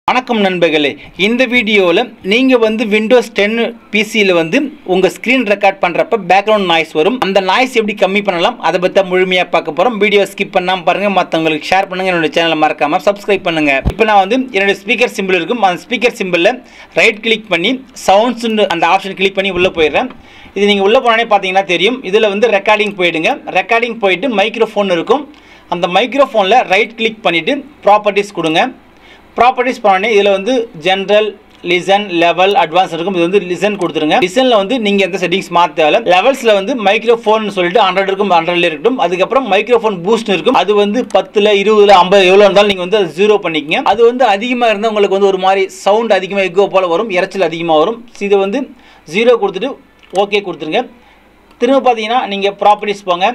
வணக்கம் நண்பர்களே இந்த வீடியோவில் நீங்கள் வந்து விண்டோஸ் டென் பிசியில் வந்து உங்கள் ஸ்க்ரீன் ரெக்கார்ட் பண்ணுறப்ப பேக்ரவுண்ட் நாய்ஸ் வரும் அந்த நாய்ஸ் எப்படி கம்மி பண்ணலாம் அதை பற்றி முழுமையாக பார்க்க போகிறோம் வீடியோ ஸ்கிப் பண்ணாமல் பாருங்கள் மற்றவங்களுக்கு ஷேர் பண்ணுங்கள் என்னோட சேனலை மறக்காமல் சப்ஸ்கிரைப் பண்ணுங்கள் இப்போ நான் வந்து என்னோட ஸ்பீக்கர் சிம்பிள் இருக்கும் அந்த ஸ்பீக்கர் சிம்பிளில் ரைட் கிளிக் பண்ணி சவுண்ட்ஸ்னு அந்த ஆப்ஷன் கிளிக் பண்ணி உள்ளே போயிடுறேன் இது நீங்கள் உள்ளே போனோடனே பார்த்தீங்கன்னா தெரியும் இதில் வந்து ரெக்கார்டிங் போயிடுங்க ரெக்கார்டிங் போயிட்டு மைக்ரோஃபோன் இருக்கும் அந்த மைக்ரோஃபோனில் ரைட் கிளிக் பண்ணிவிட்டு ப்ராப்பர்ட்டிஸ் கொடுங்க ப்ராப்பர்ட்டிஸ் பண்ணோடனே இதில் வந்து ஜென்ரல் லிசன் லெவல் அட்வான்ஸ் இருக்கும் இது வந்து லிசன் கொடுத்துருங்க லிசனில் வந்து நீங்கள் எந்த செட்டிங்ஸ் மாற்ற தேவை லெவல்ஸில் வந்து மைக்ரோஃபோன் சொல்லிட்டு ஹண்ட்ரட் இருக்கும் ஹண்ட்ரட்ல இருக்கட்டும் அதுக்கப்புறம் மைக்ரோஃபோன் பூஸ்ட் இருக்கும் அது வந்து பத்தில் இருபதுல ஐம்பது எவ்வளோ இருந்தாலும் நீங்கள் வந்து அதை ஜீரோ பண்ணிக்கங்க அது வந்து அதிகமாக இருந்தால் உங்களுக்கு வந்து ஒரு மாதிரி சவுண்ட் அதிகமாக எக்கோ போல் வரும் இறைச்சல் அதிகமாக வரும் இது வந்து ஜீரோ கொடுத்துட்டு ஓகே கொடுத்துருங்க திரும்ப பார்த்தீங்கன்னா நீங்கள் ப்ராப்பர்ட்டிஸ் போங்க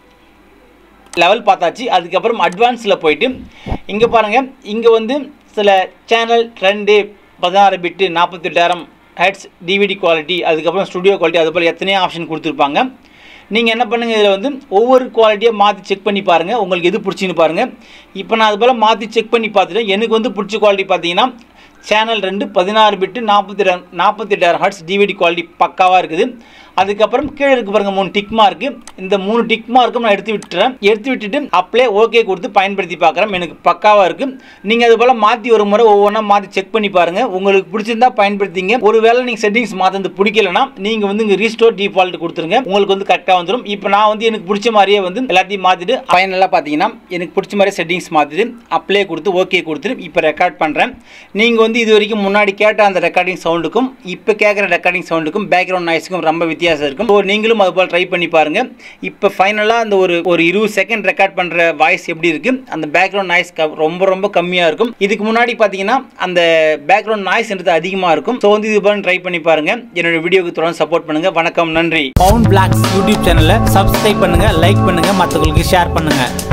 லெவல் பார்த்தாச்சு அதுக்கப்புறம் அட்வான்ஸில் போயிட்டு இங்கே பாருங்கள் இங்கே வந்து சில சேனல் ரெண்டு பதினாறு பிட்டு நாற்பத்தெட்டாயிரம் ஹெட்ஸ் டிவிடி குவாலிட்டி அதுக்கப்புறம் ஸ்டுடியோ குவாலிட்டி அது போல் எத்தனையோ ஆப்ஷன் கொடுத்துருப்பாங்க நீங்கள் என்ன பண்ணுங்கள் இதில் வந்து ஒவ்வொரு குவாலிட்டியாக மாற்றி செக் பண்ணி பாருங்கள் உங்களுக்கு எது பிடிச்சின்னு பாருங்கள் இப்போ நான் அது போல் மாற்றி செக் பண்ணி பார்த்துட்டேன் எனக்கு வந்து பிடிச்ச குவாலிட்டி பார்த்தீங்கன்னா சேனல் ரெண்டு பதினாறு பிட்டு நாற்பத்தி நாற்பத்தெட்டாயிரம் ஹர்ட்ஸ் டிவிடி குவாலிட்டி பக்காவாக இருக்குது அதுக்கப்புறம் கீழே இருக்கு பாருங்க மூணு டிக் மார்க்கு இந்த மூணு டிக் மார்க்கும் நான் எடுத்து விட்டுறேன் எடுத்து விட்டுட்டு அப்ளே ஓகே கொடுத்து பயன்படுத்தி பார்க்குறேன் எனக்கு பக்காவாக இருக்குது நீங்கள் அது போல் மாற்றி ஒரு முறை ஒவ்வொன்றா மாற்றி செக் பண்ணி பாருங்கள் உங்களுக்கு பிடிச்சிருந்தா பயன்படுத்திங்க ஒருவேளை நீங்கள் செட்டிங்ஸ் மாற்றது பிடிக்கலனா நீங்கள் வந்து இங்கே ரீஸ்டோர் டிஃபால்ட் கொடுத்துருங்க உங்களுக்கு வந்து கரெக்டாக வந்துடும் இப்போ நான் வந்து எனக்கு பிடிச்ச மாதிரியே வந்து எல்லாத்தையும் மாற்றிட்டு ஃபைனலாக பார்த்தீங்கன்னா எனக்கு பிடிச்ச மாதிரி செட்டிங்ஸ் மாற்றிட்டு அப்ளே கொடுத்து ஓகே கொடுத்துட்டு இப்போ ரெக்கார்ட் பண்ணுறேன் நீங்கள் வந்து இது வரைக்கும் முன்னாடி கேட்ட அந்த ரெக்கார்டிங் சவுண்டுக்கும் இப்போ கேட்குற ரெக்கார்டிங் சவுண்டுக்கும் பேக்ரவுண்ட் நாய்ஸுக்கும் ரொம்ப வித்தியாசம் இருக்கும் ஸோ நீங்களும் அது போல் ட்ரை பண்ணி பாருங்கள் இப்போ ஃபைனலாக அந்த ஒரு ஒரு இருபது செகண்ட் ரெக்கார்ட் பண்ணுற வாய்ஸ் எப்படி இருக்குது அந்த பேக்ரவுண்ட் நாய்ஸ் ரொம்ப ரொம்ப கம்மியாக இருக்கும் இதுக்கு முன்னாடி பார்த்தீங்கன்னா அந்த பேக்ரவுண்ட் நாய்ஸ்ன்றது அதிகமாக இருக்கும் ஸோ வந்து இது போல ட்ரை பண்ணி பாருங்கள் என்னோட வீடியோக்கு தொடர்ந்து சப்போர்ட் பண்ணுங்கள் வணக்கம் நன்றி பவுன் பிளாக்ஸ் யூடியூப் சேனலை சப்ஸ்கிரைப் பண்ணுங்கள் லைக் பண்ணுங்கள் மற்றவங்களுக்கு ஷேர் பண்ணுங்கள்